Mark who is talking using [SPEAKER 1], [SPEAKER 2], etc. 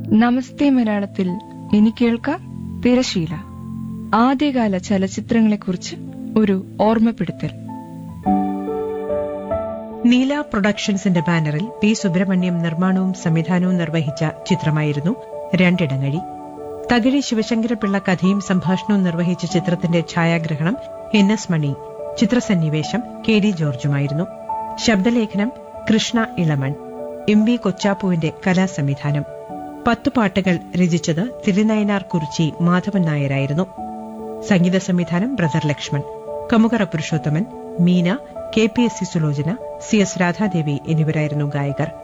[SPEAKER 1] നമസ്തേ മലയാളത്തിൽ ഇനി കേൾക്കാം തിരശീല ആദ്യകാല ചലച്ചിത്രങ്ങളെക്കുറിച്ച് ഒരു ഓർമ്മപ്പെടുത്തൽ
[SPEAKER 2] നീല പ്രൊഡക്ഷൻസിന്റെ ബാനറിൽ പി സുബ്രഹ്മണ്യം നിർമ്മാണവും സംവിധാനവും നിർവഹിച്ച ചിത്രമായിരുന്നു രണ്ടിടങ്ങഴി തകഴി ശിവശങ്കരപിള്ള കഥയും സംഭാഷണവും നിർവഹിച്ച ചിത്രത്തിന്റെ ഛായാഗ്രഹണം എൻ എസ് മണി ചിത്രസന്നിവേശം കെ ഡി ജോർജുമായിരുന്നു ശബ്ദലേഖനം കൃഷ്ണ ഇളമൺ എം വി കൊച്ചാപ്പുവിന്റെ കലാസംവിധാനം പത്തു പാട്ടുകൾ രചിച്ചത് തിരുനയനാർ കുറിച്ചി മാധവൻ നായരായിരുന്നു സംഗീത സംവിധാനം brother Lakshman Kamukara Purushothaman Meena K P S C Sulochana C S Radhadevi എന്നിവരായിരുന്നു ഗായകർ